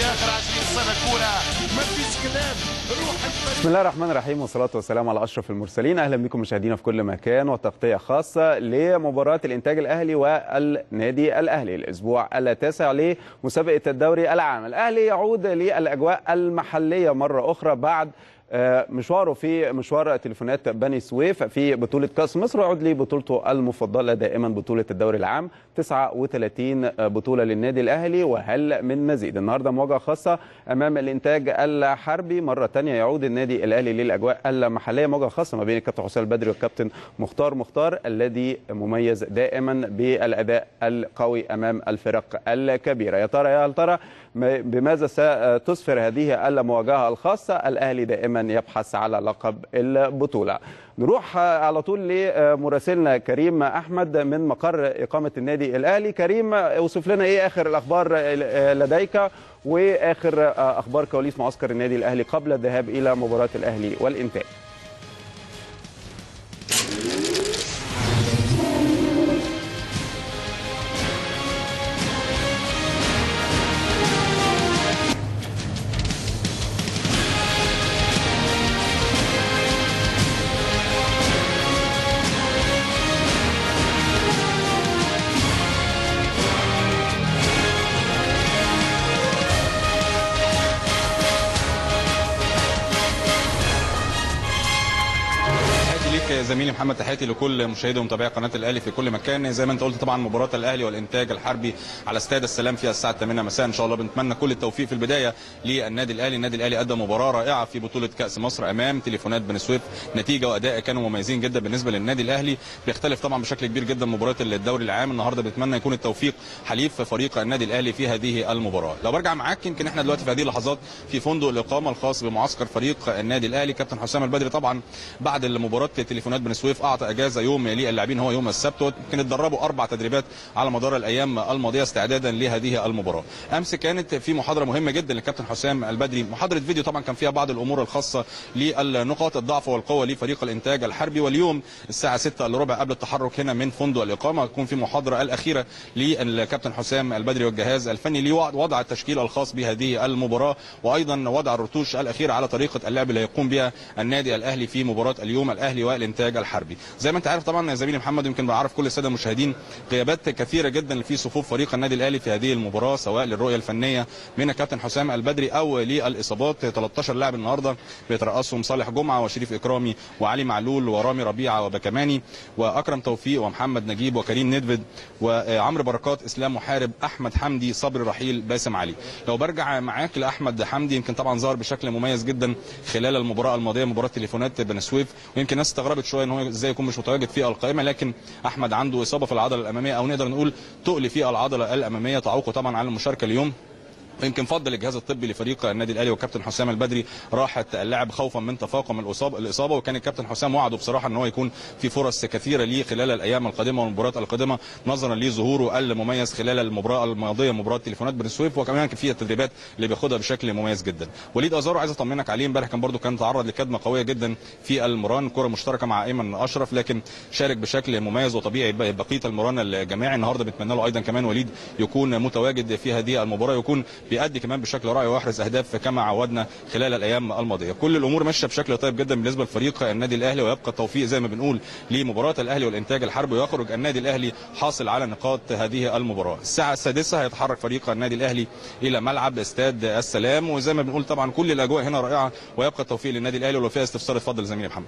اخر 20 سنه كوره ما فيش كلام روح الفريق بسم الله الرحمن الرحيم والصلاة والسلام على أشرف المرسلين أهلا بكم مشاهدينا في كل مكان وتغطية خاصة لمباراة الإنتاج الأهلي والنادي الأهلي الأسبوع التاسع لمسابقة الدوري العام الأهلي يعود للأجواء المحلية مرة أخرى بعد آه، مشواره في مشوار تليفونات بني سويف في بطولة كأس مصر ويعود لبطولته المفضلة دائما بطولة الدوري العام 39 بطولة للنادي الأهلي وهل من مزيد النهاردة مواجهة خاصة أمام الإنتاج الحربي مرة تانية يعود النادي الأهلي للأجواء المحلية مواجهة خاصة ما بين الكابتن حسام البدري والكابتن مختار مختار الذي مميز دائما بالأداء القوي أمام الفرق الكبيرة يا ترى يا هل ترى ما- بماذا ستسفر هذه المواجهة الخاصة الأهلي دائما يبحث على لقب البطولة نروح على طول لمراسلنا كريم أحمد من مقر إقامة النادي الأهلي كريم اوصف لنا إيه آخر الأخبار لديك وآخر أخبار كواليس معسكر النادي الأهلي قبل الذهاب إلى مباراة الأهلي والإنتاج تحياتي ليك يا زميلي محمد تحياتي لكل مشاهدي ومتابعي قناه الاهلي في كل مكان زي ما انت قلت طبعا مباراه الاهلي والانتاج الحربي على استاد السلام فيها الساعه 8 مساء ان شاء الله بنتمنى كل التوفيق في البدايه للنادي الاهلي النادي الاهلي ادى مباراه رائعه في بطوله كاس مصر امام تليفونات بني سويف نتيجه واداء كانوا مميزين جدا بالنسبه للنادي الاهلي بيختلف طبعا بشكل كبير جدا مباراه الدوري العام النهارده بنتمنى يكون التوفيق حليف فريق النادي الاهلي في هذه المباراه لو برجع معاك يمكن احنا دلوقتي في هذه اللحظات في فندق الاقامه الخاص بمعسكر فريق النادي الاهلي كابتن حسام البدري طبعا بعد المباراه تليفونات بني سويف اعطى اجازه يوم للاعبين هو يوم السبت يمكن اتدربوا اربع تدريبات على مدار الايام الماضيه استعدادا لهذه المباراه امس كانت في محاضره مهمه جدا للكابتن حسام البدري محاضره فيديو طبعا كان فيها بعض الامور الخاصه للنقاط الضعف والقوه لفريق الانتاج الحربي واليوم الساعه 6 الا ربع قبل التحرك هنا من فندق الاقامه هتكون في محاضره الاخيره للكابتن حسام البدري والجهاز الفني لوضع التشكيل الخاص بهذه المباراه وايضا وضع الرتوش الاخيره على طريقه اللعب اللي هيقوم بها النادي الاهلي في مباراه اليوم الاهلي والانتاج الحربي زي ما انت عارف طبعا يا زميلي محمد يمكن بعرف كل الساده المشاهدين غيابات كثيره جدا في صفوف فريق النادي الاهلي في هذه المباراه سواء للرؤيه الفنيه من الكابتن حسام البدري او للاصابات 13 لاعب النهارده بيترأسهم صالح جمعه وشريف اكرامي وعلي معلول ورامي ربيعه وبكماني واكرم توفيق ومحمد نجيب وكريم ندفد وعمرو بركات اسلام محارب احمد حمدي صبري رحيل باسم علي لو برجع معاك لاحمد حمدي يمكن طبعا ظهر بشكل مميز جدا خلال المباراه الماضيه مباراه تليفونات بني سويف ويمكن الناس استغربت شويه ان هو ازاي يكون مش متواجد في القائمه لكن احمد عنده اصابه في العضله الاماميه او نقدر نقول تقل في العضله الاماميه تعوقه طبعا عن المشاركه اليوم ويمكن فضل الجهاز الطبي لفريق النادي الاهلي والكابتن حسام البدري راحه اللاعب خوفا من تفاقم الاصابه الاصابه وكان الكابتن حسام وعده بصراحه ان هو يكون في فرص كثيره ليه خلال الايام القادمه والمباريات القادمه نظرا لظهوره المميز خلال المباراه الماضيه مباراه تليفونات بن سويف وكمان كان في التدريبات اللي بياخدها بشكل مميز جدا وليد ازارو عايز اطمنك عليه امبارح كان برده كان تعرض لكدمه قويه جدا في المران كره مشتركه مع ايمن اشرف لكن شارك بشكل مميز وطبيعي بقيه المران الجماعي النهارده بنتمنى له ايضا كمان وليد يكون متواجد في هذه المباراه يكون بيأدي كمان بشكل رائع ويحرز اهداف كما عودنا خلال الايام الماضيه كل الامور ماشيه بشكل طيب جدا بالنسبه لفريق النادي الاهلي ويبقى التوفيق زي ما بنقول لمباراه الاهلي والانتاج الحربي ويخرج النادي الاهلي حاصل على نقاط هذه المباراه الساعه السادسه هيتحرك فريق النادي الاهلي الى ملعب استاد السلام وزي ما بنقول طبعا كل الاجواء هنا رائعه ويبقى التوفيق للنادي الاهلي ولو فيها استفسار اتفضل زميلي محمد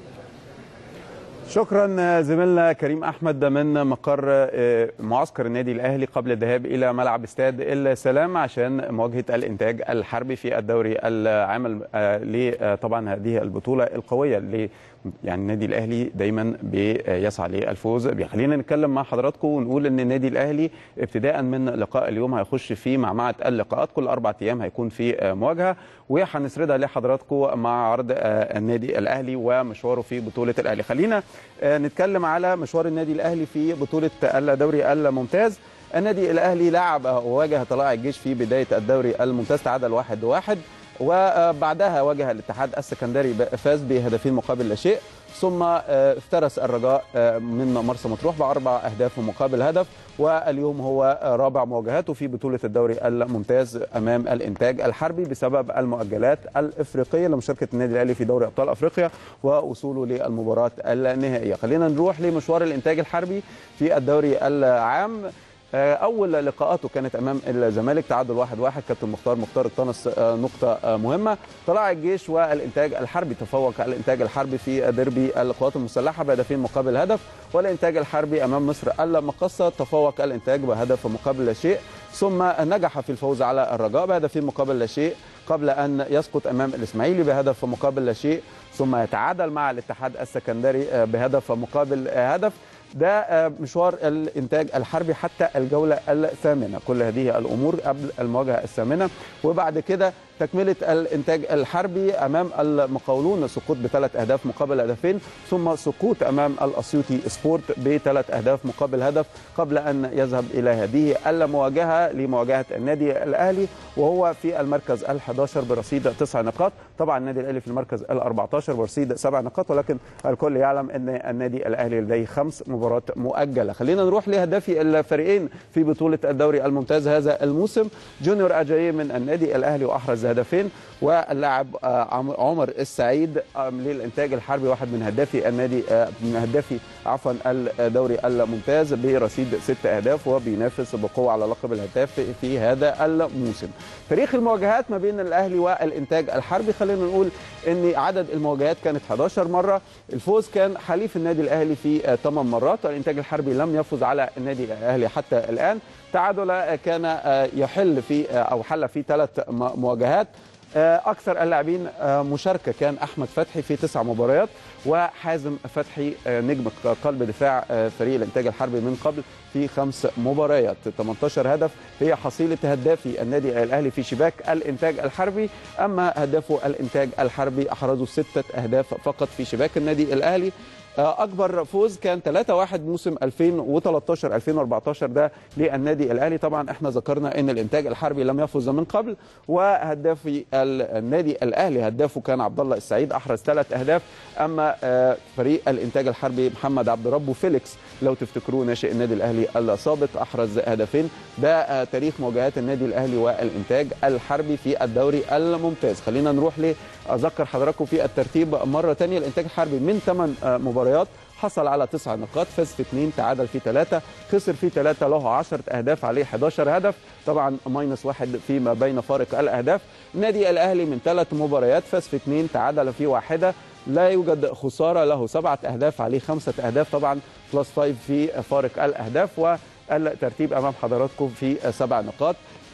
شكرا زميلنا كريم احمد من مقر آه، معسكر النادي الاهلي قبل الذهاب الى ملعب استاد السلام عشان مواجهه الانتاج الحربي في الدوري العام آه، لطبعا هذه البطوله القويه اللي يعني النادي الاهلي دايما بيسعى للفوز خلينا نتكلم مع حضراتكم ونقول ان النادي الاهلي ابتداء من لقاء اليوم هيخش في معمعه اللقاءات كل اربع ايام هيكون في آه، مواجهه وهنسردها لحضراتكم مع عرض آه، النادي الاهلي ومشواره في بطوله الاهلي خلينا آه، نتكلم على مشوار النادي الاهلي في بطوله الدوري الممتاز النادي الاهلي لعب وواجه طلائع الجيش في بدايه الدوري الممتاز تعادل واحد واحد وبعدها واجه الاتحاد السكندري فاز بهدفين مقابل لا شيء ثم افترس الرجاء من مرسى مطروح باربع اهداف مقابل هدف واليوم هو رابع مواجهاته في بطوله الدوري الممتاز امام الانتاج الحربي بسبب المؤجلات الافريقيه لمشاركه النادي الاهلي في دوري ابطال افريقيا ووصوله للمباراه النهائيه خلينا نروح لمشوار الانتاج الحربي في الدوري العام اول لقاءاته كانت امام الزمالك تعادل 1-1 واحد واحد. كابتن مختار مختار اقتنص نقطه مهمه طلع الجيش والانتاج الحربي تفوق الانتاج الحربي في ديربي القوات المسلحه بهدفين مقابل هدف والانتاج الحربي امام مصر المقصه تفوق الانتاج بهدف مقابل لا شيء ثم نجح في الفوز على الرجاء بهدفين مقابل لا شيء قبل ان يسقط امام الاسماعيلي بهدف مقابل لا شيء ثم يتعادل مع الاتحاد السكندري بهدف مقابل هدف ده مشوار الانتاج الحربي حتى الجوله الثامنه كل هذه الامور قبل المواجهه الثامنه وبعد كده تكمله الانتاج الحربي امام المقاولون سقوط بثلاث اهداف مقابل هدفين ثم سقوط امام الاسيوطي سبورت بثلاث اهداف مقابل هدف قبل ان يذهب الى هذه المواجهه لمواجهه النادي الاهلي وهو في المركز ال11 برصيد تسع نقاط طبعا النادي الاهلي في المركز ال14 برصيد سبع نقاط ولكن الكل يعلم ان النادي الاهلي لديه خمس مباريات مؤجله خلينا نروح لهدافي الفريقين في بطوله الدوري الممتاز هذا الموسم جونيور اجاي من النادي الاهلي واحرز هدفين واللاعب عمر السعيد للانتاج الحربي واحد من هدافي النادي من هدافي عفوا الدوري الممتاز برصيد ست اهداف وبينافس بقوه على لقب الهداف في هذا الموسم. تاريخ المواجهات ما بين الاهلي والانتاج الحربي خلينا نقول ان عدد المواجهات كانت 11 مره، الفوز كان حليف النادي الاهلي في 8 مرات والانتاج الحربي لم يفز على النادي الاهلي حتى الان. تعادل كان يحل في او حل في ثلاث مواجهات اكثر اللاعبين مشاركه كان احمد فتحي في تسع مباريات وحازم فتحي نجم قلب دفاع فريق الانتاج الحربي من قبل في خمس مباريات 18 هدف هي حصيله هدافي النادي الاهلي في شباك الانتاج الحربي اما هدافه الانتاج الحربي احرزوا سته اهداف فقط في شباك النادي الاهلي اكبر فوز كان 3-1 موسم 2013 2014 ده للنادي الاهلي طبعا احنا ذكرنا ان الانتاج الحربي لم يفز من قبل وهداف النادي الاهلي هدافه كان عبد الله السعيد احرز ثلاث اهداف اما فريق الانتاج الحربي محمد عبد ربه فيليكس لو تفتكروه ناشئ النادي الاهلي السابق احرز هدفين ده تاريخ مواجهات النادي الاهلي والانتاج الحربي في الدوري الممتاز خلينا نروح ل اذكر حضراتكم في الترتيب مره ثانيه الانتاج الحربي من ثمان مباريات حصل على تسع نقاط فاز في اثنين تعادل في ثلاثة خسر في ثلاثة له 10 أهداف عليه 11 هدف طبعا ماينس واحد فيما بين فارق الأهداف النادي الأهلي من ثلاث مباريات فاز في اثنين تعادل في واحدة لا يوجد خسارة له سبعة أهداف عليه خمسة أهداف طبعا بلس فايف في فارق الأهداف والترتيب أمام حضراتكم في سبع نقاط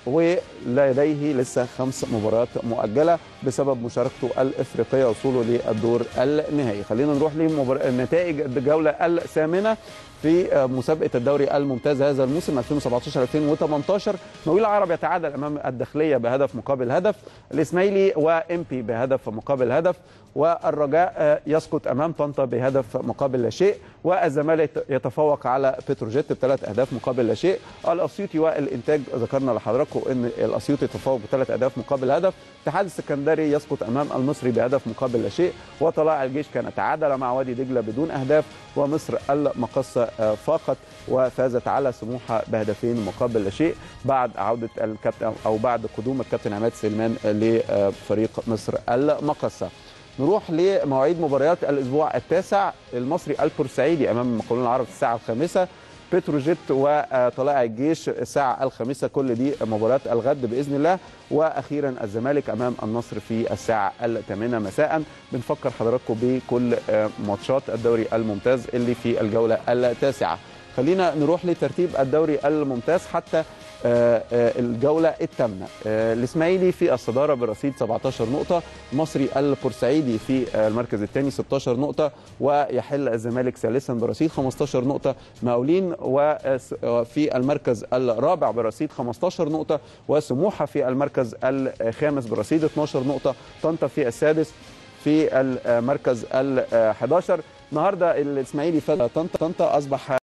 ولديه لسه خمس مباريات مؤجله بسبب مشاركته الافريقيه وصوله للدور النهائي خلينا نروح لنتائج الجوله الثامنه في مسابقه الدوري الممتاز هذا الموسم 2017 2018 مقاول العرب يتعادل امام الداخليه بهدف مقابل هدف الاسماعيلي وامبي بهدف مقابل هدف والرجاء يسقط امام طنطا بهدف مقابل لا شيء والزمالك يتفوق على بتروجيت بثلاث اهداف مقابل لا شيء الاسيوطي والانتاج ذكرنا لحضراتكم ان الاسيوطي يتفوق بثلاث اهداف مقابل هدف الاتحاد السكندري يسقط امام المصري بهدف مقابل لا شيء وطلائع الجيش كان تعادل مع وادي دجله بدون اهداف ومصر المقصه فاقت وفازت على سموحه بهدفين مقابل لا شيء بعد عوده الكابتن او بعد قدوم الكابتن عماد سليمان لفريق مصر المقصه نروح لمواعيد مباريات الاسبوع التاسع المصري البورسعيدي امام المقاولون العرب الساعه الخامسه بتروجيت وطلائع الجيش الساعة الخامسة كل دي مباريات الغد بإذن الله وأخيرا الزمالك أمام النصر في الساعة الثامنة مساء بنفكر حضراتكم بكل ماتشات الدوري الممتاز اللي في الجولة التاسعة خلينا نروح لترتيب الدوري الممتاز حتى الجوله الثامنه الاسماعيلي في الصداره برصيد 17 نقطه مصري البورسعيدي في المركز الثاني 16 نقطه ويحل الزمالك ثالثا برصيد 15 نقطه مقاولين وفي المركز الرابع برصيد 15 نقطه وسموحه في المركز الخامس برصيد 12 نقطه طنطا في السادس في المركز ال 11 النهارده الاسماعيلي فاز طنطا طنطا اصبح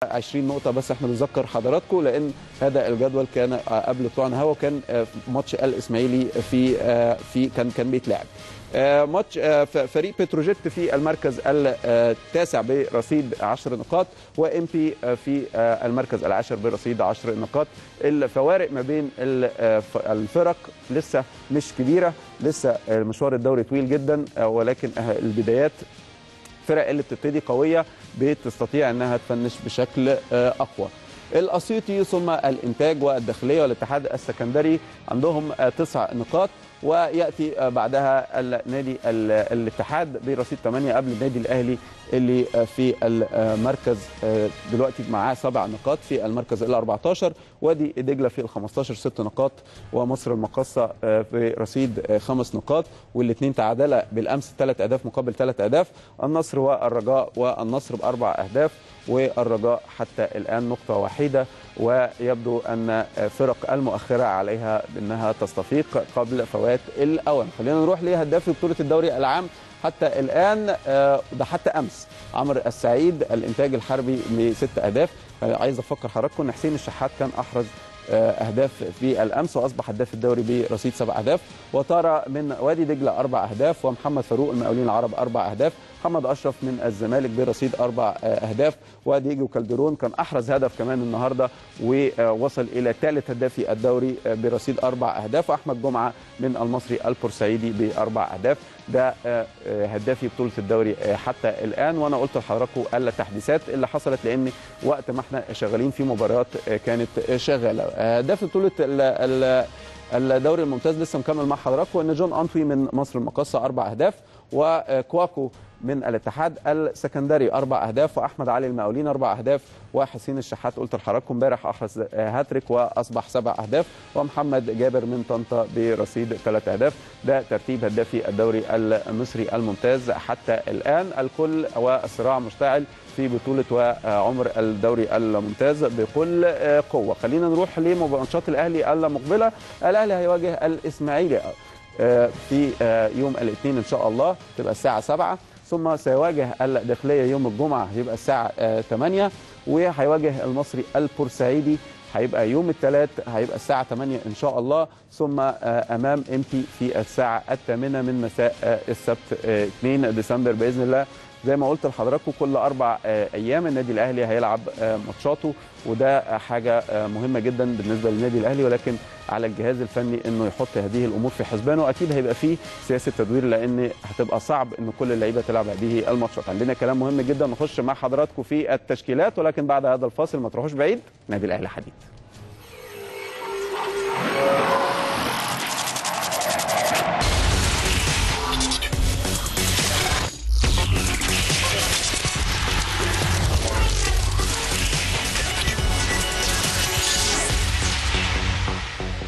20 نقطه بس احنا بنذكر حضراتكم لان هذا الجدول كان آه، قبل طلوعنا هوا وكان آه، ماتش الاسماعيلي في آه، في كان كان بيتلعب آه، ماتش آه، ف- فريق بتروجيت في المركز التاسع برصيد 10 نقاط وام بي آه، في آه، المركز العاشر برصيد 10 نقاط الفوارق ما بين ال- آه، ف- الفرق لسه مش كبيره لسه آه، مشوار الدوري طويل جدا آه، ولكن آه، البدايات الفرق اللي بتبتدي قويه بتستطيع انها تفنش بشكل آه، اقوى الاسيوطي ثم الانتاج والداخليه والاتحاد السكندري عندهم آه، تسع نقاط وياتي آه، بعدها النادي ال- الاتحاد برصيد 8 قبل النادي الاهلي اللي آه، في المركز آه، دلوقتي معاه سبع نقاط في المركز ال 14 وادي دجله في ال 15 ست نقاط ومصر المقاصه آه، في رصيد آه، خمس نقاط والاثنين تعادلا بالامس ثلاث اهداف مقابل ثلاث اهداف النصر والرجاء والنصر باربع اهداف والرجاء حتى الان نقطه وحيده ويبدو ان فرق المؤخره عليها انها تستفيق قبل فوات الاوان خلينا نروح لهداف بطوله الدوري العام حتى الان آه، ده حتى امس عمرو السعيد الانتاج الحربي بست اهداف آه، عايز افكر حضراتكم ان حسين الشحات كان احرز آه، اهداف في الامس واصبح هداف الدوري برصيد سبع اهداف وطار من وادي دجله اربع اهداف ومحمد فاروق المقاولين العرب اربع اهداف محمد اشرف من الزمالك برصيد اربع آه، اهداف وديجو كالدرون كان احرز هدف كمان النهارده ووصل الى ثالث هدافي الدوري آه، برصيد اربع اهداف واحمد جمعه من المصري البورسعيدي باربع اهداف ده آه، آه، هدافي بطوله الدوري آه، حتى الان وانا قلت لحضراتكم التحديثات اللي حصلت لان وقت ما احنا شغالين في مباريات آه، كانت آه، شغاله آه، هداف بطوله ال- ال- الدوري الممتاز لسه مكمل مع حضراتكم ان جون انطوي من مصر المقاصه اربع اهداف وكواكو من الاتحاد السكندري اربع اهداف واحمد علي المقاولين اربع اهداف وحسين الشحات قلت لحضراتكم امبارح احرز آه، هاتريك واصبح سبع اهداف ومحمد جابر من طنطا برصيد ثلاث اهداف ده ترتيب هدافي الدوري المصري الممتاز حتى الان الكل والصراع مشتعل في بطوله وعمر الدوري الممتاز بكل آه، قوه خلينا نروح لماتشات الاهلي المقبله الاهلي هيواجه الاسماعيلي آه، في آه، يوم الاثنين ان شاء الله تبقى الساعه 7 ثم سيواجه الداخليه يوم الجمعه هيبقى الساعه آه، 8 وهيواجه المصري البورسعيدي هيبقى يوم الثلاث هيبقى الساعة 8 إن شاء الله ثم آه، أمام إمتي في الساعة الثامنة من مساء آه، السبت آه، 2 ديسمبر بإذن الله زي ما قلت لحضراتكم كل أربع آه، أيام النادي الأهلي هيلعب آه، ماتشاته وده آه، حاجة آه، مهمة جدا بالنسبة للنادي الأهلي ولكن على الجهاز الفني انه يحط هذه الامور في حسبانه اكيد هيبقى فيه سياسه تدوير لان هتبقى صعب ان كل اللعيبه تلعب هذه الماتشات عندنا كلام مهم جدا نخش مع حضراتكم في التشكيلات ولكن بعد هذا الفاصل ما تروحوش بعيد نادي الاهلي حديد